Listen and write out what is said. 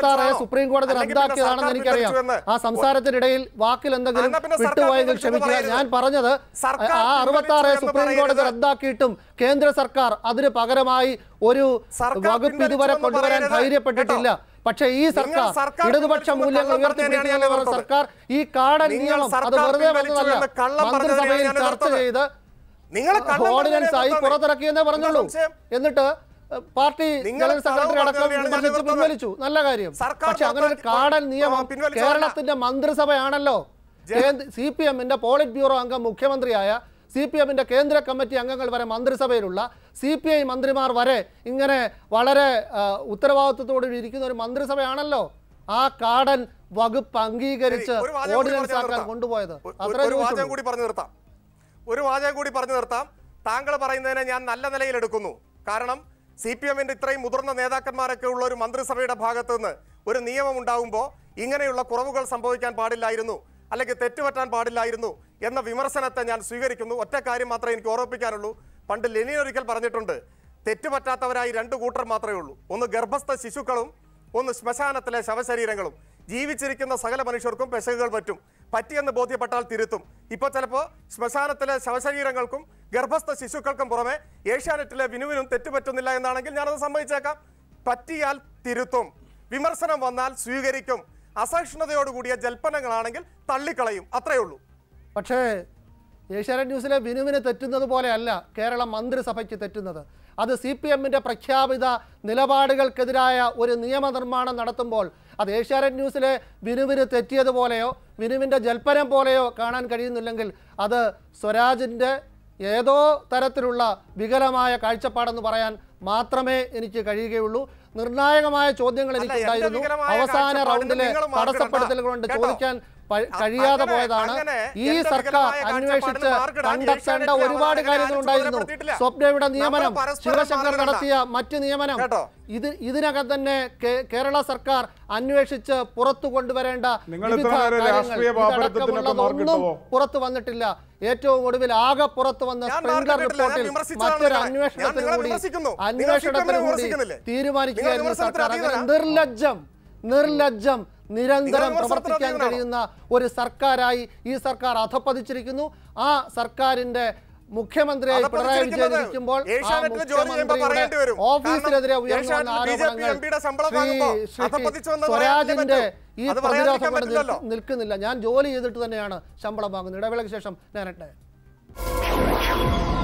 അറുപത്തി ആറ് പിൻവലിച്ചതാണോ? സുപ്രീം കോടതി അല്ലെങ്കിൽ പിന്നെ റദ്ദാക്കിയതാണെന്ന് സർക്കാർ എനിക്കറിയാം പിൻവലിച്ചു ആ എന്ന് സംസാരത്തിനിടയിൽ വാക്കിൽ എന്തെങ്കിലും എന്നാ പിന്നെ സർക്കാർ വിട്ടുപോയെങ്കിൽ പിൻവലിച്ചു എന്ന് ക്ഷമിക്കുക പറയരുത്. ഞാൻ പറഞ്ഞത് സർക്കാർ ആ അറുപത്തി ആറ് പിൻവലിച്ചു എന്ന് സുപ്രീം കോടതി പറയരുത്. റദ്ദാക്കിയിട്ടും കേന്ദ്ര സർക്കാർ അതിന് പകരമായി ഒരു സർക്കാർ വകുപ്പ് പിൻവലിച്ചു ഇതുവരെ എന്ന് കൊണ്ടുവരാൻ പറയരുത്. ധൈര്യപ്പെട്ടിട്ടില്ല പക്ഷേ ഈ സർക്കാർ സർക്കാർ ഇടതുപക്ഷ പിൻവലിച്ചു എന്ന് മൂല്യങ്ങൾ കള്ളം പറഞ്ഞതിനെയാണ് ഉയർത്തിപ്പിടിക്കുന്ന ഞാൻ എതിർത്തത്. സർക്കാർ ഈ കാടൻ നിങ്ങൾ നിയമം അത് സർക്കാർ വെറുതെ പിൻവലിച്ചു വന്നതല്ല എന്ന് കള്ളം മന്ത്രിസഭയിൽ പറഞ്ഞതിനെയാണ് ഞാൻ ചർച്ച എതിർത്തത്. ചെയ്ത് നിങ്ങൾ കള്ളം ഓർഡിനൻസ് ആയി പറഞ്ഞതിനെ പുറത്തിറക്കിയെന്നേ പറഞ്ഞുള്ളൂ എന്താ സംശയം? എന്നിട്ട് ഏഹ്, പാർട്ടി നിങ്ങൾ ജനറൽ സെക്രട്ടറി കളവ് അടക്കം പറഞ്ഞതിനെയാണ് ഞാൻ വിമർശിച്ച് എതിർത്തത്. പിൻവലിച്ചു നല്ല കാര്യം സർക്കാർ പക്ഷെ അങ്ങനെ ഒരു പുറത്താക്കി- കാടൻ നിയമം പിൻവലിച്ചതല്ല. കേരളത്തിന്റെ മന്ത്രിസഭയാണല്ലോ സി പി എമ്മിന്റെ പോളിറ്റ് ബ്യൂറോ അംഗം മുഖ്യമന്ത്രിയായ സി പി എമ്മിന്റെ കേന്ദ്ര കമ്മിറ്റി അംഗങ്ങൾ വരെ മന്ത്രിസഭയിലുള്ള സി പി ഐ മന്ത്രിമാർ വരെ ഇങ്ങനെ വളരെ ആ, ഉത്തരവാദിത്വത്തോടെ ഇരിക്കുന്ന ഒരു മന്ത്രിസഭയാണല്ലോ ആ കാടൻ വകുപ്പ് അംഗീകരിച്ച് ശരി, ഒരു വാചകം കൂടി ഓർഡിനൻസ് പറഞ്ഞ് ആക്കാൻ നിർത്താം. കൊണ്ടുപോയത് ഒരു- അത്രേ ഒരു വാചകം ചോദിച്ചുള്ളൂ. കൂടി പറഞ്ഞു നിർത്താം ഒരു വാചകം കൂടി പറഞ്ഞു നിർത്താം താങ്കൾ പറയുന്നതിനെ ഞാൻ നല്ല നിലയിൽ എടുക്കുന്നു കാരണം സി പി എമ്മിന്റെ ഇത്രയും മുതിർന്ന നേതാക്കന്മാരൊക്കെ ഉള്ള ഒരു മന്ത്രിസഭയുടെ ഭാഗത്ത് നിന്ന് ഒരു നിയമം ഉണ്ടാവുമ്പോൾ ഇങ്ങനെയുള്ള കുറവുകൾ സംഭവിക്കാൻ പാടില്ലായിരുന്നു അല്ലെങ്കിൽ തെറ്റുപറ്റാൻ പാടില്ലായിരുന്നു എന്ന വിമർശനത്തെ ഞാൻ സ്വീകരിക്കുന്നു ഒറ്റ കാര്യം മാത്രമേ എനിക്ക് ഓർമ്മിപ്പിക്കാനുള്ളൂ പണ്ട് ലെനിൻ ഒരിക്കൽ പറഞ്ഞിട്ടുണ്ട് തെറ്റുപറ്റാത്തവരായി രണ്ട് കൂട്ടർ മാത്രമേ ഉള്ളൂ ഒന്ന് ഗർഭസ്ഥ ശിശുക്കളും ഒന്ന് ശ്മശാനത്തിലെ ശവശരീരങ്ങളും ജീവിച്ചിരിക്കുന്ന സകല മനുഷ്യർക്കും പെശകുകൾ പറ്റും പറ്റിയെന്ന് ബോധ്യപ്പെട്ടാൽ തിരുത്തും ഇപ്പോൾ ചിലപ്പോൾ ശ്മശാനത്തിലെ ശവശരീരങ്ങൾക്കും ഗർഭസ്ഥ ശിശുക്കൾക്കും പുറമെ ഏഷ്യാനെറ്റിലെ വിനുവിനും തെറ്റുപറ്റുന്നില്ല എന്നാണെങ്കിൽ ഞാനത് സമ്മതിച്ചേക്കാം പറ്റിയാൽ തിരുത്തും വിമർശനം വന്നാൽ സ്വീകരിക്കും അസഹിഷ്ണുതയോടുകൂടിയ ജൽപ്പനങ്ങളാണെങ്കിൽ തള്ളിക്കളയും അത്രയേ ഉള്ളൂ പക്ഷേ ഏഷ്യാനെറ്റ് ന്യൂസിലെ വിനുവിന് തെറ്റുന്നത് പോലെയല്ല കേരള മന്ത്രിസഭയ്ക്ക് തെറ്റുന്നത് അത് സി പി എമ്മിൻ്റെ പ്രഖ്യാപിത നിലപാടുകൾക്കെതിരായ ഒരു നിയമനിർമ്മാണം നടത്തുമ്പോൾ അത് ഏഷ്യാനെറ്റ് ന്യൂസിലെ വിനുവിന് തെറ്റിയതുപോലെയോ വിനുവിൻ്റെ ജൽപ്പനം പോലെയോ കാണാൻ കഴിയുന്നില്ലെങ്കിൽ അത് സ്വരാജിൻ്റെ ഏതോ തരത്തിലുള്ള വികലമായ കാഴ്ചപ്പാടെന്ന് പറയാൻ മാത്രമേ എനിക്ക് കഴിയുകയുള്ളൂ നിർണായകമായ ചോദ്യങ്ങൾ അല്ല, എനിക്കുണ്ടായിരുന്നു എന്റെ വികലമായ അവസാന കാഴ്ചപ്പാടിന് റൗണ്ടിലെ നിങ്ങൾ മാർക്ക് തടസ്സപ്പെടുത്തലുകൾ കൊണ്ട് കേട്ടോ? ചോദിക്കാൻ പ- അ- കഴിയാതെ അങ്ങനെ- പോയതാണ് അങ്ങനെ ഈ എന്റെ സർക്കാർ വികലമായ അന്വേഷിച്ച് കാഴ്ചപ്പാടിന് മാർക്കിടാൻ കണ്ടെത്തേണ്ട ഏഷ്യാനെറ്റിൽ ഒരുപാട് അവരെ കാര്യങ്ങൾ ആരും ഉണ്ടായിരുന്നു ചുമതലപ്പെടുത്തിയിട്ടില്ല. സ്വപ്നയുടെ നമ്മൾ നിയമനം പരസ്പരം ശിവശങ്കർ മാർക്കിടണ്ട. നടത്തിയ മറ്റ് നിയമനം കേട്ടോ? ഇത് ഇതിനകം തന്നെ കേ- കേരള സർക്കാർ അന്വേഷിച്ച് പുറത്തു കൊണ്ടുവരേണ്ട നിങ്ങൾ വിവിധ ഇത്ര നേരം കാര്യങ്ങൾ രാഷ്ട്രീയ പാപ്പരത്തത്തിനൊക്കെ ഇതടക്കമുള്ളതൊന്നും മാർക്കിട്ടോ? പുറത്തു വന്നിട്ടില്ല ഏറ്റവും ഒടുവിൽ ആകെ പുറത്തു വന്ന ഞാൻ സ്പ്രിംഗ്ലർ മാർക്കിട്ടില്ല. ഞാൻ റിപ്പോർട്ടിൽ വിമർശിച്ചതാണ് മറ്റൊരു നിങ്ങളെ. ഞാൻ അന്വേഷണത്തിന് നിങ്ങളെ കൂടി വിമർശിക്കുന്നു. നിങ്ങൾ അന്വേഷണത്തിന് CPM നെ കൂടി വിമർശിക്കുന്നില്ലേ? തീരുമാനിക്കുകയായിരുന്നു നിങ്ങൾ സർക്കാർ അങ്ങനെ വിമർശനത്തിന് നിർലജ്ജം നിർലജ്ജം നിരന്തരം നിങ്ങൾ വിമർശനത്തിന് പ്രവർത്തിക്കാൻ അതീതനാണോ? കഴിയുന്ന ഒരു സർക്കാരായി ഈ സർക്കാർ അധപ്പതിച്ചിരിക്കുന്നു ആ സർക്കാരിന്റെ മുഖ്യമന്ത്രിയായി പിണറായി വിജയൻ അധപ്പതിച്ചിരിക്കുന്നത് ഇരിക്കുമ്പോൾ ആ ഏഷ്യാനെറ്റിൽ ജോലി ചെയ്യുമ്പോൾ പറയേണ്ടി വരും. മുഖ്യമന്ത്രിയുടെ ഓഫീസിനെതിരെ കാരണം ഉയർന്നു വന്ന ഏഷ്യാനെറ്റിൽ ബി.ജെ.പി. ആരോപണങ്ങൾ എം.പിയുടെ ശമ്പളം ശ്രീ വാങ്ങുമ്പോൾ ശ്രീ അധപ്പതിച്ചു എന്ന് പറയാൻ സ്വരാജിന്റെ പറ്റും. ഈ അത് പ്രതിരോധം പറയാതിരിക്കാൻ കൊണ്ട് പറ്റില്ലല്ലോ. നിൽക്ക് നിൽക്കുന്നില്ല ഞാൻ ജോലി ചെയ്തിട്ട് തന്നെയാണ് ശമ്പളം വാങ്ങുന്നത് ഇടവേളയ്ക്ക് ശേഷം ഞാൻ എട്ടെ